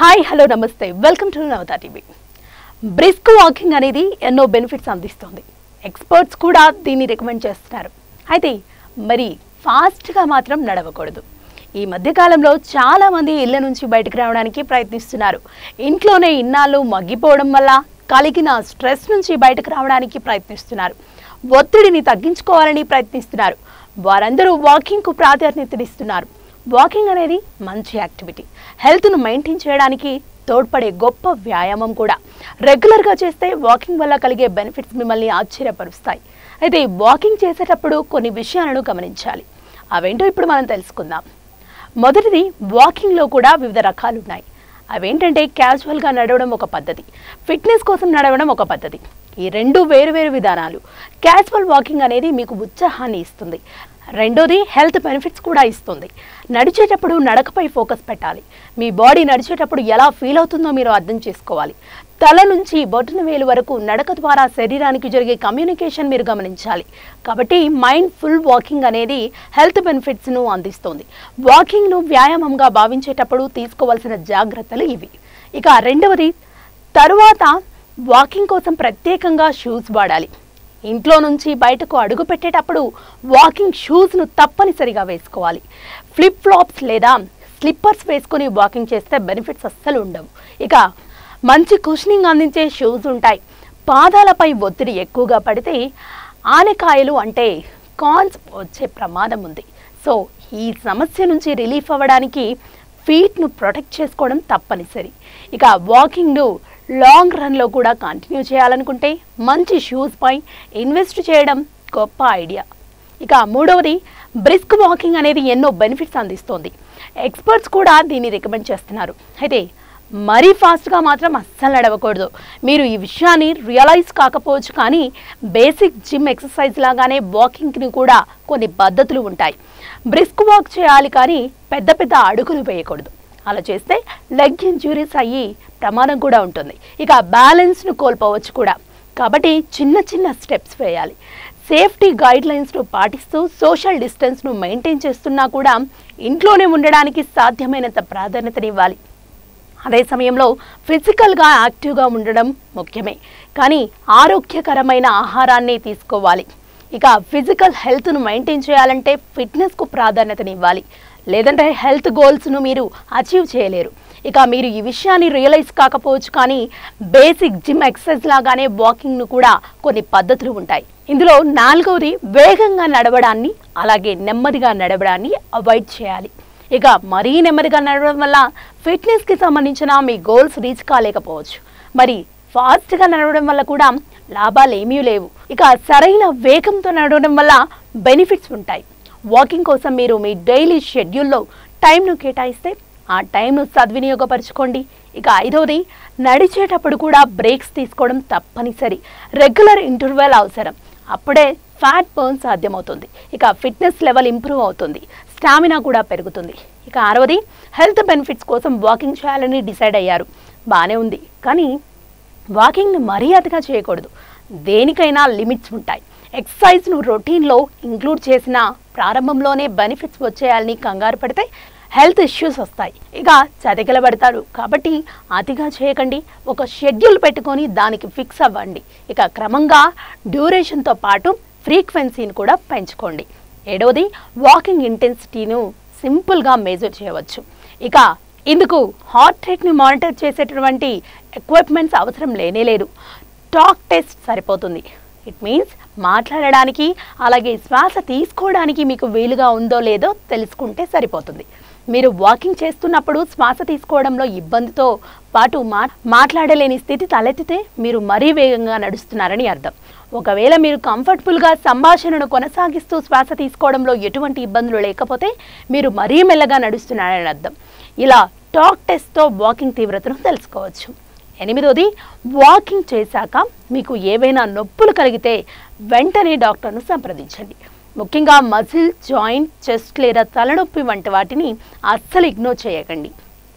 hi hello నమస్తే welcome to Navata TV brisk walking అనేది ఎన్నో బెనిఫిట్స్ అందిస్తుంది ఎక్స్పర్ట్స్ కూడా దీన్ని రికమెండ్ చేస్తున్నారు అయితే మరి ఫాస్ట్గా మాత్రం నడవకూడదు ఈ మధ్యకాలంలో చాలా మంది ఇళ్ల నుంచి బయటకు రావడానికి ప్రయత్నిస్తున్నారు ఇంట్లోనే ఇన్నాళ్ళు మగ్గిపోవడం వల్ల కలిగిన స్ట్రెస్ నుంచి బయటకు రావడానికి ప్రయత్నిస్తున్నారు ఒత్తిడిని తగ్గించుకోవాలని ప్రయత్నిస్తున్నారు వారందరూ వాకింగ్కు ప్రాధాన్యతనిస్తున్నారు వాకింగ్ అనేది మంచి యాక్టివిటీ హెల్త్ను మెయింటైన్ చేయడానికి తోడ్పడే గొప్ప వ్యాయామం కూడా రెగ్యులర్గా చేస్తే వాకింగ్ వల్ల కలిగే బెనిఫిట్స్ మిమ్మల్ని ఆశ్చర్యపరుస్తాయి అయితే వాకింగ్ చేసేటప్పుడు కొన్ని విషయాలను గమనించాలి అవేంటో ఇప్పుడు మనం తెలుసుకుందాం మొదటిది వాకింగ్లో కూడా వివిధ రకాలు ఉన్నాయి అవేంటంటే క్యాజువల్గా నడవడం ఒక పద్ధతి ఫిట్నెస్ కోసం నడవడం ఒక పద్ధతి ఈ రెండు వేరు వేరు విధానాలు క్యాజువల్ వాకింగ్ అనేది మీకు ఉత్సాహాన్ని ఇస్తుంది రెండోది హెల్త్ బెనిఫిట్స్ కూడా ఇస్తుంది నడిచేటప్పుడు నడకపై ఫోకస్ పెట్టాలి మీ బాడీ నడిచేటప్పుడు ఎలా ఫీల్ అవుతుందో మీరు అర్థం చేసుకోవాలి తల నుంచి బొటన వేలు వరకు నడక ద్వారా శరీరానికి జరిగే కమ్యూనికేషన్ మీరు గమనించాలి కాబట్టి మైండ్ ఫుల్ వాకింగ్ అనేది హెల్త్ బెనిఫిట్స్ను అందిస్తుంది వాకింగ్ను వ్యాయామంగా భావించేటప్పుడు తీసుకోవాల్సిన జాగ్రత్తలు ఇవి ఇక రెండవది తరువాత వాకింగ్ కోసం ప్రత్యేకంగా షూస్ వాడాలి ఇంట్లో నుంచి బయటకు అడుగు పెట్టేటప్పుడు వాకింగ్ షూస్ను తప్పనిసరిగా వేసుకోవాలి ఫ్లిప్ ఫ్లాప్స్ లేదా స్లిప్పర్స్ వేసుకొని వాకింగ్ చేస్తే బెనిఫిట్స్ అస్సలు ఉండవు ఇక మంచి కుషనింగ్ అందించే షూస్ ఉంటాయి పాదాలపై ఒత్తిడి ఎక్కువగా పడితే ఆనకాయలు అంటే కాన్స్ వచ్చే ప్రమాదం ఉంది సో ఈ సమస్య నుంచి రిలీఫ్ అవ్వడానికి ఫీట్ను ప్రొటెక్ట్ చేసుకోవడం తప్పనిసరి ఇక వాకింగ్ను లాంగ్ రన్లో కూడా కంటిన్యూ చేయాలనుకుంటే మంచి షూస్ పై ఇన్వెస్ట్ చేయడం గొప్ప ఐడియా ఇక మూడవది బ్రిస్క్ వాకింగ్ అనేది ఎన్నో బెనిఫిట్స్ అందిస్తోంది ఎక్స్పర్ట్స్ కూడా దీన్ని రికమెండ్ చేస్తున్నారు అయితే మరీ ఫాస్ట్గా మాత్రం అస్సలు నడవకూడదు మీరు ఈ విషయాన్ని రియలైజ్ కాకపోవచ్చు కానీ బేసిక్ జిమ్ ఎక్సర్సైజ్ లాగానే వాకింగ్ని కూడా కొన్ని పద్ధతులు ఉంటాయి బ్రిస్క్ వాక్ చేయాలి కానీ పెద్ద పెద్ద అడుగులు వేయకూడదు అలా చేస్తే లెగ్ ఇంజురీస్ అయ్యి ప్రమాదం కూడా ఉంటుంది ఇక బ్యాలెన్స్ను కోల్పోవచ్చు కూడా కాబట్టి చిన్న చిన్న స్టెప్స్ వేయాలి సేఫ్టీ గైడ్ లైన్స్ను పాటిస్తూ సోషల్ డిస్టెన్స్ను మెయింటైన్ చేస్తున్నా కూడా ఇంట్లోనే ఉండడానికి సాధ్యమైనంత ప్రాధాన్యతనివ్వాలి అదే సమయంలో ఫిజికల్గా యాక్టివ్గా ఉండడం ముఖ్యమే కానీ ఆరోగ్యకరమైన ఆహారాన్ని తీసుకోవాలి ఇక ఫిజికల్ హెల్త్ను మెయింటైన్ చేయాలంటే ఫిట్నెస్కు ప్రాధాన్యతనివ్వాలి లేదంటే హెల్త్ గోల్స్ను మీరు అచీవ్ చేయలేరు ఇక మీరు ఈ విషయాన్ని రియలైజ్ కాకపోవచ్చు కానీ బేసిక్ జిమ్ ఎక్సర్సైజ్ లాగానే వాకింగ్ను కూడా కొన్ని పద్ధతులు ఉంటాయి ఇందులో నాలుగవది వేగంగా నడవడాన్ని అలాగే నెమ్మదిగా నడవడాన్ని అవాయిడ్ చేయాలి ఇక మరీ నెమ్మదిగా నడవడం వల్ల ఫిట్నెస్కి సంబంధించిన మీ గోల్స్ రీచ్ కాలేకపోవచ్చు మరి ఫాస్ట్గా నడవడం వల్ల కూడా లాభాలు ఏమీ లేవు ఇక సరైన వేగంతో నడవడం వల్ల బెనిఫిట్స్ ఉంటాయి వాకింగ్ కోసం మీరు మీ డైలీ షెడ్యూల్లో టైంను కేటాయిస్తే ఆ టైంను సద్వినియోగపరచుకోండి ఇక ఐదవది నడిచేటప్పుడు కూడా బ్రేక్స్ తీసుకోవడం తప్పనిసరి రెగ్యులర్ ఇంటర్వెల్ అవసరం అప్పుడే ఫ్యాట్ బర్న్ సాధ్యమవుతుంది ఇక ఫిట్నెస్ లెవెల్ ఇంప్రూవ్ అవుతుంది స్టామినా కూడా పెరుగుతుంది ఇక ఆరవది హెల్త్ బెనిఫిట్స్ కోసం వాకింగ్ చేయాలని డిసైడ్ అయ్యారు బాగానే ఉంది కానీ వాకింగ్ని మరీ అతిగా చేయకూడదు దేనికైనా లిమిట్స్ ఉంటాయి ఎక్సర్సైజ్ను రొటీన్లో ఇంక్లూడ్ చేసిన ప్రారంభంలోనే బెనిఫిట్స్ వచ్చేయాలని కంగారు పడితే హెల్త్ ఇష్యూస్ వస్తాయి ఇక చతికిలబడతారు కాబట్టి అతిగా చేయకండి ఒక షెడ్యూల్ పెట్టుకొని దానికి ఫిక్స్ అవ్వండి ఇక క్రమంగా డ్యూరేషన్తో పాటు ఫ్రీక్వెన్సీని కూడా పెంచుకోండి ఏడవది వాకింగ్ ఇంటెన్సిటీను సింపుల్గా మెజర్ చేయవచ్చు ఇక ఇందుకు హార్ట్ రేట్ని మానిటర్ చేసేటటువంటి ఎక్విప్మెంట్స్ అవసరం లేనే లేదు టాక్ టెస్ట్ సరిపోతుంది ఇట్ మీన్స్ మాట్లాడడానికి అలాగే శ్వాస తీసుకోవడానికి మీకు వీలుగా ఉందో లేదో తెలుసుకుంటే సరిపోతుంది మీరు వాకింగ్ చేస్తున్నప్పుడు శ్వాస తీసుకోవడంలో ఇబ్బందితో పాటు మా మాట్లాడలేని స్థితి తలెత్తితే మీరు మరీ వేగంగా నడుస్తున్నారని అర్థం ఒకవేళ మీరు కంఫర్టబుల్గా సంభాషణను కొనసాగిస్తూ శ్వాస తీసుకోవడంలో ఎటువంటి ఇబ్బందులు లేకపోతే మీరు మరీ మెల్లగా నడుస్తున్నారని అర్థం ఇలా టాక్ టెస్ట్తో వాకింగ్ తీవ్రతను తెలుసుకోవచ్చు ఎనిమిదోది వాకింగ్ చేశాక మీకు ఏవైనా నొప్పులు కలిగితే వెంటనే డాక్టర్ను సంప్రదించండి ముఖ్యంగా మజిల్ జాయింట్ చెస్ట్ లేదా తలనొప్పి వంటి వాటిని అస్సలు ఇగ్నోర్ చేయకండి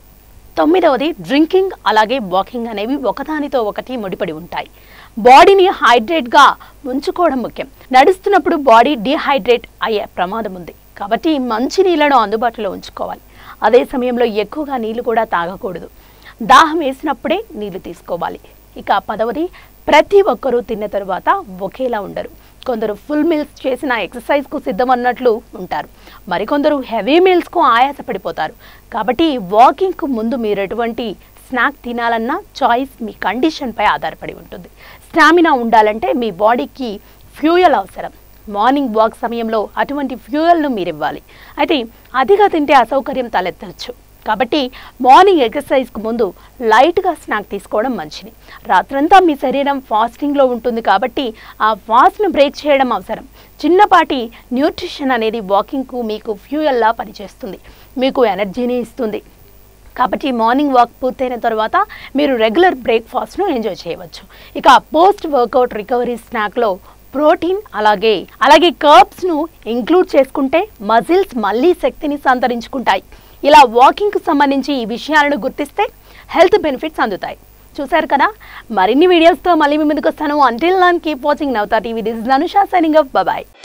తొమ్మిదవది డ్రింకింగ్ అలాగే వాకింగ్ అనేవి ఒకదానితో ఒకటి ముడిపడి ఉంటాయి బాడీని హైడ్రేట్గా ఉంచుకోవడం ముఖ్యం నడుస్తున్నప్పుడు బాడీ డిహైడ్రేట్ అయ్యే ప్రమాదం ఉంది కాబట్టి మంచి నీళ్లను అందుబాటులో ఉంచుకోవాలి అదే సమయంలో ఎక్కువగా నీళ్లు కూడా తాగకూడదు దాహం వేసినప్పుడే నీళ్లు తీసుకోవాలి ఇక పదవది ప్రతి ఒక్కరూ తిన్న తరువాత ఒకేలా ఉండరు కొందరు ఫుల్ మీల్స్ చేసిన ఎక్సర్సైజ్కు సిద్ధం అన్నట్లు ఉంటారు మరికొందరు హెవీ మీల్స్కు ఆయాసపడిపోతారు కాబట్టి వాకింగ్కు ముందు మీరు ఎటువంటి స్నాక్ తినాలన్నా చాయిస్ మీ కండిషన్పై ఆధారపడి ఉంటుంది స్టామినా ఉండాలంటే మీ బాడీకి ఫ్యూయల్ అవసరం మార్నింగ్ వాక్ సమయంలో అటువంటి ఫ్యూయల్ను మీరు ఇవ్వాలి అయితే అతిగా తింటే అసౌకర్యం తలెత్తవచ్చు కాబట్టి మార్నింగ్ ఎక్సర్సైజ్కు ముందు లైట్గా స్నాక్ తీసుకోవడం మంచిది రాత్రంతా మీ శరీరం ఫాస్టింగ్లో ఉంటుంది కాబట్టి ఆ ఫాస్ట్ను బ్రేక్ చేయడం అవసరం చిన్నపాటి న్యూట్రిషన్ అనేది వాకింగ్కు మీకు ఫ్యూయల్లా పనిచేస్తుంది మీకు ఎనర్జీని ఇస్తుంది కాబట్టి మార్నింగ్ వాక్ పూర్తయిన తర్వాత మీరు రెగ్యులర్ బ్రేక్ఫాస్ట్ను ఎంజాయ్ చేయవచ్చు ఇక పోస్ట్ వర్కౌట్ రికవరీ స్నాక్లో ప్రోటీన్ అలాగే అలాగే కర్బ్స్ను ఇంక్లూడ్ చేసుకుంటే మజిల్స్ మళ్ళీ శక్తిని సంతరించుకుంటాయి ఇలా వాకింగ్కు సంబంధించి ఈ విషయాలను గుర్తిస్తే హెల్త్ బెనిఫిట్స్ అందుతాయి చూశారు కదా మరిన్ని వీడియోస్తో మళ్ళీ మీ ముందుకు వస్తాను అంటిల్ నాన్ keep watching Navata TV this Dhanusha signing up bye